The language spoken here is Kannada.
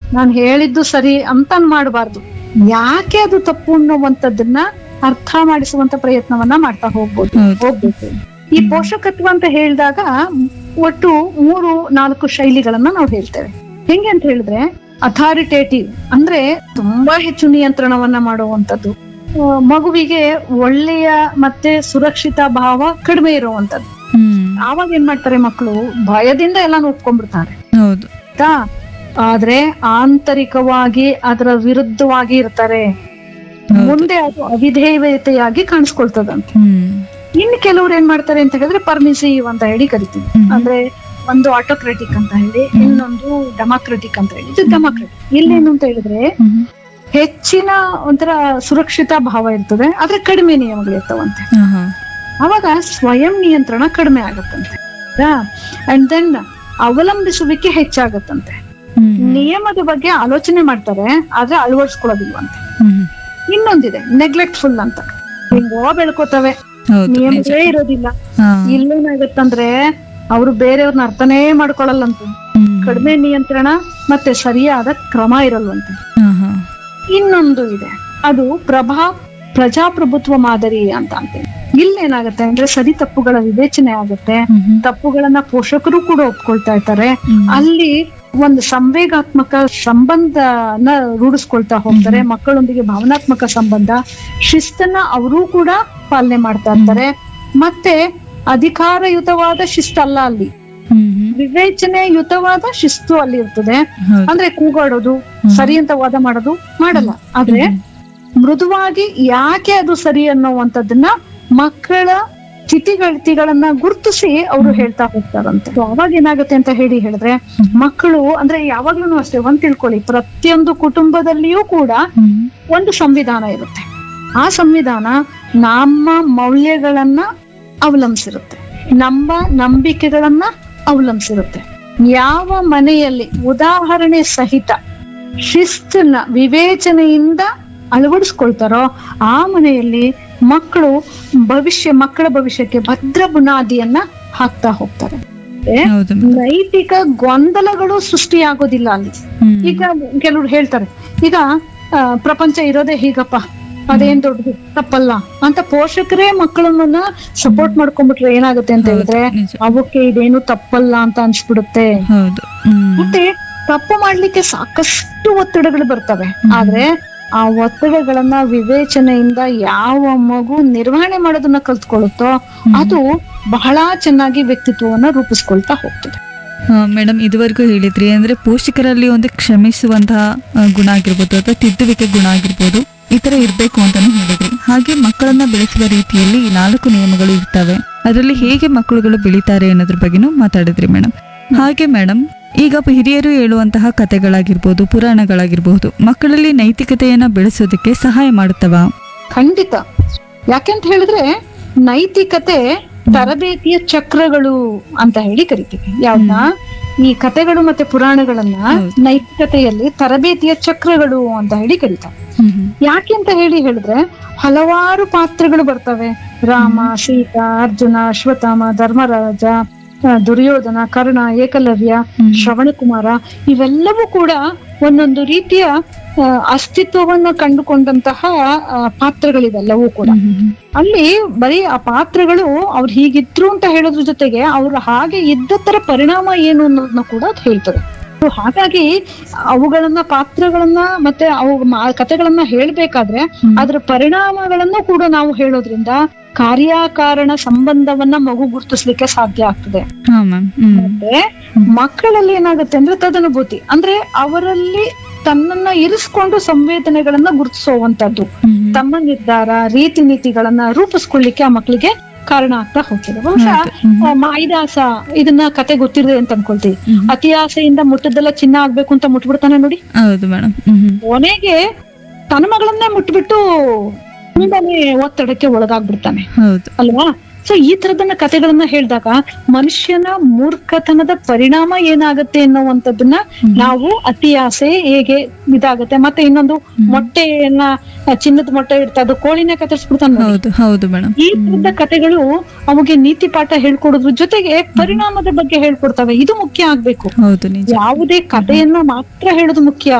ನಾನು ಹೇಳಿದ್ದು ಸರಿ ಅಂತ ಮಾಡಬಾರ್ದು ಯಾಕೆ ಅದು ತಪ್ಪು ಅನ್ನುವಂಥದ್ದನ್ನ ಅರ್ಥ ಮಾಡಿಸುವಂತ ಪ್ರಯತ್ನವನ್ನ ಮಾಡ್ತಾ ಹೋಗ್ಬೋದು ಹೌದು. ಹೋಗ್ಬೇಕು ಈ ಪೋಷಕತ್ವ ಅಂತ ಹೇಳಿದಾಗ ಒಟ್ಟು ಮೂರು ನಾಲ್ಕು ಶೈಲಿಗಳನ್ನ ನಾವು ಹೇಳ್ತೇವೆ ಹೆಂಗೆ ಅಂತ ಹೇಳಿದ್ರೆ ಅಥಾರಿಟೇಟಿವ್ ಅಂದ್ರೆ ತುಂಬಾ ಹೆಚ್ಚು ನಿಯಂತ್ರಣವನ್ನ ಮಾಡುವಂತದ್ದು ಆ, ಮಗುವಿಗೆ ಒಳ್ಳೆಯ ಮತ್ತೆ ಸುರಕ್ಷಿತ ಭಾವ ಕಡಿಮೆ ಇರುವಂತದ್ದು ಹ್ಮ್ ಆವಾಗ ಏನ್ ಮಾಡ್ತಾರೆ ಮಕ್ಕಳು ಭಯದಿಂದ ಎಲ್ಲ ಒಪ್ಕೊಂಡ್ಬಿಡ್ತಾರೆ ಹೌದು ಆಯ್ತಾ ಆದ್ರೆ ಆಂತರಿಕವಾಗಿ ಅದರ ವಿರುದ್ಧವಾಗಿ ಇರ್ತಾರೆ ಹೌದು. ಮುಂದೆ ಅದು ಅವಿಧೇಯತೆಯಾಗಿ ಕಾಣಿಸ್ಕೊಳ್ತದಂತೆ ಹ್ಮ್ ಇನ್ನು ಕೆಲವ್ರು ಏನ್ ಮಾಡ್ತಾರೆ ಅಂತ ಹೇಳಿದ್ರೆ ಪರ್ಮಿಸಿವ್ ಅಂತ ಹೇಳಿ ಕರಿತೀವಿ ಹ್ಮ್. ಅಂದ್ರೆ ಒಂದು ಆಟೋಕ್ರೆಟಿಕ್ ಅಂತ ಹೇಳಿ ಇನ್ನೊಂದು ಡೆಮಾಕ್ರೆಟಿಕ್ ಅಂತ ಹೇಳಿ ಇದು ಡೆಮಾಕ್ರೆಟಿಕ್ ಇಲ್ಲೇನು ಅಂತ ಹೇಳಿದ್ರೆ ಹ್ಮ್ ಹೆಚ್ಚಿನ ಒಂಥರ ಸುರಕ್ಷಿತ ಭಾವ ಇರ್ತದೆ ಆದ್ರೆ ಕಡಿಮೆ ನಿಯಮಗಳು ಇರ್ತಾವಂತೆ ಹಾ, ಹಾ. ಅವಾಗ ಸ್ವಯಂ ನಿಯಂತ್ರಣ ಕಡಿಮೆ ಆಗತ್ತಂತೆ ಅಂಡ್ ದೆನ್ ಅವಲಂಬಿಸುವಿಕೆ ಹೆಚ್ಚಾಗತ್ತಂತೆ ಹ್ಮ್ ನಿಯಮದ ಬಗ್ಗೆ ಆಲೋಚನೆ ಮಾಡ್ತಾರೆ ಆದ್ರೆ ಅಳವಡಿಸ್ಕೊಳ್ಳೋದಿಲ್ವಂತೆ ಹ್ಮ್ ಇನ್ನೊಂದಿದೆ ನೆಗ್ಲೆಕ್ಟ್ಫುಲ್ ಅಂತ ಹಿಂಗೋ ಬೆಳ್ಕೋತವೆ ಹೌದು ನಿಜ ನಿಯಮಗಳೇ ಇರೋದಿಲ್ಲ ಹಾ. ಇಲ್ಲೇನಾಗತ್ತಂದ್ರೆ ಅವರು ಬೇರೆಯವ್ರನ್ನ ಅರ್ಥನೇ ಮಾಡ್ಕೊಳಲ್ಲಂತೆ ಹ್ಮ್. ಕಡಿಮೆ ನಿಯಂತ್ರಣ ಮತ್ತೆ ಸರಿಯಾದ ಕ್ರಮ ಇರಲ್ವಂತೆ ಹಾ, ಹಾ. ಇನ್ನೊಂದು ಇದೆ ಅದು ಪ್ರಭಾ ಪ್ರಜಾಪ್ರಭುತ್ವ ಮಾದರಿ ಅಂತ ಅಂತೆ ಇಲ್ಲೇನಾಗತ್ತೆ ಅಂದ್ರೆ ಸರಿ ತಪ್ಪುಗಳ ವಿವೇಚನೆ ಆಗುತ್ತೆ ಹ್ಮ್, ಹ್ಮ್. ತಪ್ಪುಗಳನ್ನ ಪೋಷಕರು ಕೂಡ ಒಪ್ಕೊಳ್ತಾ ಇರ್ತಾರೆ ಹ್ಮ್. ಅಲ್ಲಿ ಒಂದು ಸಂವೇಗಾತ್ಮಕ ಸಂಬಂಧನ ರೂಢಿಸ್ಕೊಳ್ತಾ ಹೋಗ್ತಾರೆ ಮಕ್ಕಳೊಂದಿಗೆ ಭಾವನಾತ್ಮಕ ಸಂಬಂಧ ಶಿಸ್ತನ್ನ ಅವರೂ ಕೂಡ ಪಾಲನೆ ಮಾಡ್ತಾ ಇರ್ತಾರೆ ಮತ್ತೆ ಅಧಿಕಾರಯುತವಾದ ಶಿಸ್ತಲ್ಲ ಅಲ್ಲಿ ಹ್ಮ್, ಹ್ಮ್. ವಿವೇಚನೆಯುತವಾದ ಶಿಸ್ತು ಅಲ್ಲಿ ಇರ್ತದೆ ಹೌದು. ಅಂದ್ರೆ ಕೂಗಾಡೋದು ಸರಿ ಅಂತ ವಾದ ಮಾಡೋದು ಮಾಡಲ್ಲ ಆದ್ರೆ ಮೃದುವಾಗಿ ಯಾಕೆ ಅದು ಸರಿ ಅನ್ನೋವಂಥದ್ದನ್ನ ಮಕ್ಕಳ ಸ್ಥಿತಿಗತಿಗಳನ್ನ ಗುರುತಿಸಿ ಅವರು ಹೇಳ್ತಾ ಹೋಗ್ತಾರಂತೆ So ಅವಾಗ ಏನಾಗುತ್ತೆ ಅಂತ ಹೇಳಿ ಹೇಳಿದ್ರೆ ಮಕ್ಕಳು ಅಂದ್ರೆ ಯಾವಾಗ್ಲೂ ಅಷ್ಟೇ ಒಂದ್ ತಿಳ್ಕೊಳ್ಳಿ ಪ್ರತಿಯೊಂದು ಕುಟುಂಬದಲ್ಲಿಯೂ ಕೂಡ ಹ್ಮ್. ಒಂದು ಸಂವಿಧಾನ ಇರುತ್ತೆ ಆ ಸಂವಿಧಾನ ನಮ್ಮ ಮೌಲ್ಯಗಳನ್ನ ಅವಲಂಬಿಸಿರುತ್ತೆ ನಮ್ಮ ನಂಬಿಕೆಗಳನ್ನ ಅವಲಂಬಿಸಿರುತ್ತೆ ಯಾವ ಮನೆಯಲ್ಲಿ ಉದಾಹರಣೆ ಸಹಿತ ಶಿಸ್ತನ್ನ ವಿವೇಚನೆಯಿಂದ ಅಳವಡಿಸ್ಕೊಳ್ತಾರೋ ಆ ಮನೆಯಲ್ಲಿ ಮಕ್ಕಳು ಭವಿಷ್ಯ ಮಕ್ಕಳ ಭವಿಷ್ಯಕ್ಕೆ ಭದ್ರ ಬುನಾದಿಯನ್ನ ಹಾಕ್ತಾ ಹೋಗ್ತಾರೆ ಹೌದು ಮೇಡಮ್. ನೈತಿಕ ಗೊಂದಲಗಳು ಸೃಷ್ಟಿಯಾಗೋದಿಲ್ಲ ಅಲ್ಲಿ ಹ್ಮ್. ಈಗ ಕೆಲವ್ರು ಹೇಳ್ತಾರೆ ಈಗ ಆ, ಪ್ರಪಂಚ ಇರೋದೇ ಹೀಗಪ್ಪ ಅದೇನ್ ದೊಡ್ಡದು ತಪ್ಪಲ್ಲ ಅಂತ ಪೋಷಕರೇ ಮಕ್ಕಳನ್ನ ಸಪೋರ್ಟ್ ಮಾಡ್ಕೊಂಡ್ಬಿಟ್ರೆ ಏನಾಗುತ್ತೆ ಅಂತ ಹೇಳಿದ್ರೆ ನಿಜ. ಅವಕ್ಕೆ ಇದೇನು ತಪ್ಪಲ್ಲ ಅಂತ ಅನ್ಸ್ಬಿಡುತ್ತೆ ಹೌದು ಹ್ಮ್. ಮತ್ತೆ ತಪ್ಪು ಮಾಡ್ಲಿಕ್ಕೆ ಸಾಕಷ್ಟು ಒತ್ತಡಗಳು ಬರ್ತವೆ ಆದ್ರೆ ಆ ಒತ್ತಡಗಳನ್ನ ವಿವೇಚನೆಯಿಂದ ಯಾವ ಮಗು ನಿರ್ವಹಣೆ ಮಾಡೋದನ್ನ ಕಲ್ತ್ಕೊಳ್ಳುತ್ತೋ ಅದು ಬಹಳ ಚೆನ್ನಾಗಿ ವ್ಯಕ್ತಿತ್ವವನ್ನ ರೂಪಿಸ್ಕೊಳ್ತಾ ಹೋಗ್ತದೆ ಹಾ, ಮೇಡಮ್ ಇದುವರೆಗೂ ಹೇಳಿದ್ರಿ ಅಂದ್ರೆ ಪೋಷಕರಲ್ಲಿ ಒಂದು ಕ್ಷಮಿಸುವಂತಹ ಆ, ಗುಣ ಆಗಿರ್ಬೋದು ಅಥವಾ ತಿದ್ದುವಿಕೆ ಗುಣ ಆಗಿರ್ಬೋದು ಈ ತರ ಇರ್ಬೇಕು ಅಂತಾನು ಹೇಳಿದ್ರಿ ಹಾಗೆ ಮಕ್ಕಳನ್ನ ಬೆಳೆಸುವ ರೀತಿಯಲ್ಲಿ ಈ ನಾಲ್ಕು ನಿಯಮಗಳು ಇರ್ತವೆ ಅದರಲ್ಲಿ ಹೇಗೆ ಮಕ್ಕಳುಗಳು ಬೆಳೀತಾರೆ ಅನ್ನೋದ್ರ ಬಗ್ಗೆನೂ ಮಾತಾಡಿದ್ರಿ ಮೇಡಮ್ ಹಾಗೆ ಮೇಡಮ್ ಈಗ ಹಿರಿಯರು ಹೇಳುವಂತಹ ಕಥೆಗಳಾಗಿರ್ಬೋದು ಪುರಾಣಗಳಾಗಿರ್ಬೋದು ಮಕ್ಕಳಲ್ಲಿ ನೈತಿಕತೆಯನ್ನ ಬೆಳೆಸೋದಕ್ಕೆ ಸಹಾಯ ಮಾಡುತ್ತವಾ ಖಂಡಿತ ಯಾಕೆಂತ ಹೇಳಿದ್ರೆ ನೈತಿಕತೆ ತರಬೇತಿಯ ಚಕ್ರಗಳು ಅಂತ ಹೇಳಿ ಕರಿತೀವಿ ಯಾವ್ದನ್ನ ಈ ಕಥೆಗಳು ಮತ್ತೆ ಪುರಾಣಗಳನ್ನ ಹೌದು. ನೈತಿಕತೆಯಲ್ಲಿ ತರಬೇತಿಯ ಚಕ್ರಗಳು ಅಂತ ಹೇಳಿ ಕರೀತಾರೆ ಹ್ಮ್ ಹ್ಮ್. ಯಾಕೆ ಅಂತ ಹೇಳಿ ಹೇಳಿದ್ರೆ ಹಲವಾರು ಪಾತ್ರಗಳು ಬರ್ತವೆ ರಾಮ ಸೀತಾ ಅರ್ಜುನ ಅಶ್ವತ್ಥಾಮ ಧರ್ಮರಾಜ ಆ, ದುರ್ಯೋಧನ ಕರ್ಣ ಏಕಲವ್ಯ ಹ್ಮ್. ಶ್ರವಣಕುಮಾರ ಇವೆಲ್ಲವೂ ಕೂಡ ಒಂದೊಂದು ರೀತಿಯ ಆ, ಅಸ್ತಿತ್ವವನ್ನ ಕಂಡುಕೊಂಡಂತಹ ಆ, ಪಾತ್ರಗಳಿವೆಲ್ಲವೂ ಕೂಡ ಹ್ಮ್ ಹ್ಮ್ ಹ್ಮ್. ಅಲ್ಲಿ ಬರೀ ಆ ಪಾತ್ರಗಳು ಅವ್ರು ಹೀಗಿದ್ರು ಅಂತ ಹೇಳೋದ್ರ ಜೊತೆಗೆ ಅವ್ರು ಹಾಗೆ ಇದ್ದ ತರ ಪರಿಣಾಮ ಏನು ಅನ್ನೋದನ್ನ ಕೂಡ ಅದು ಹೇಳ್ತದೆ So ಹಾಗಾಗಿ ಅವುಗಳನ್ನ ಪಾತ್ರಗಳನ್ನ ಮತ್ತೆ ಅವು ಮಾ- ಕಥೆಗಳನ್ನ ಹೇಳ್ಬೇಕಾದ್ರೆ ಹ್ಮ್. ಅದ್ರ ಪರಿಣಾಮಗಳನ್ನು ಕೂಡ ನಾವು ಹೇಳೋದ್ರಿಂದ ಕಾರ್ಯಕಾರಣ ಸಂಬಂಧವನ್ನ ಮಗು ಗುರುತಿಸ್ಲಿಕ್ಕೆ ಸಾಧ್ಯ ಆಗ್ತದೆ ಹಾ ಮ್ಯಾಮ್ ಹ್ಮ್ ಮತ್ತೆ ಮಕ್ಕಳಲ್ಲಿ ಏನಾಗುತ್ತೆ ಅಂದ್ರೆ ತದನುಭೂತಿ ಅಂದ್ರೆ ಅವರಲ್ಲಿ ತನ್ನನ್ನ ಇರಿಸ್ಕೊಂಡು ಸಂವೇದನೆಗಳನ್ನ ಗುರುತಿಸುವಂತದ್ದು ಹ್ಮ್ ಹ್ಮ್. ತಮ್ಮ ನಿರ್ಧಾರ ರೀತಿ ನೀತಿಗಳನ್ನ ರೂಪಿಸ್ಕೊಳ್ಳಿಕ್ಕೆ ಆ ಮಕ್ಕಳಿಗೆ ಕಾರಣ ಆಗ್ತಾ ಹೋಗ್ತದೆ ಬಹುಶಃ ಹೌದು. ಹ್ಮ್. ಆ, ಮಾಯಿದಾಸ ಇದನ್ನ ಕತೆ ಗೊತ್ತಿರದೆ ಅಂತ ಅನ್ಕೊಳ್ತೀವಿ ಹ್ಮ್. ಅತಿ ಆಸೆಯಿಂದ ಮುಟ್ಟದೆಲ್ಲ ಚಿನ್ನ ಆಗ್ಬೇಕು ಅಂತ ಮುಟ್ಬಿಡ್ತಾನೆ ನೋಡಿ ಹೌದು ಮೇಡಮ್ ಹ್ಮ್ ಹ್ಮ್. ಕೊನೆಗೆ ತನ್ನ ಮಗಳನ್ನೇ ಮುಟ್ಬಿಟ್ಟು ತುಂಬಾನೇ ಒತ್ತಡಕ್ಕೆ ಒಳಗಾಗ್ಬಿಡ್ತಾನೆ ಹೌದು ಅಲ್ವಾ ಸೊ ಈ ತರದನ್ನ ಕಥೆಗಳನ್ನ ಹೇಳಿದಾಗ ಮನುಷ್ಯನ ಮೂರ್ಖತನದ ಪರಿಣಾಮ ಏನಾಗತ್ತೆ ಅನ್ನುವಂಥದ್ದನ್ನ ನಾವು ಅತಿ ಆಸೆ ಹೇಗೆ ಇದಾಗತ್ತೆ ಮತ್ತೆ ಇನ್ನೊಂದು ಮೊಟ್ಟೆಯನ್ನ ಆ, ಚಿನ್ನದ ಮೊಟ್ಟೆ ಇಡ್ತಾ ಅದು ಕೋಳಿನ ಕತ್ತರಿಸ್ಬಿಡ್ತಾನೆ ನೋಡಿ. ಹೌದು ಹೌದು ಮೇಡಮ್ ಈ ತರದ ಕಥೆಗಳು ಅವಾಗ ನೀತಿ ಪಾಠ ಹೇಳ್ಕೊಡೋದ್ರ ಜೊತೆಗೆ ಪರಿಣಾಮದ ಬಗ್ಗೆ ಹೇಳ್ಕೊಡ್ತವೆ ಇದು ಮುಖ್ಯ ಆಗ್ಬೇಕು ಹೌದು ನಿಜ ಯಾವುದೇ ಕಥೆಯನ್ನ ಮಾತ್ರ ಹೇಳೋದು ಮುಖ್ಯ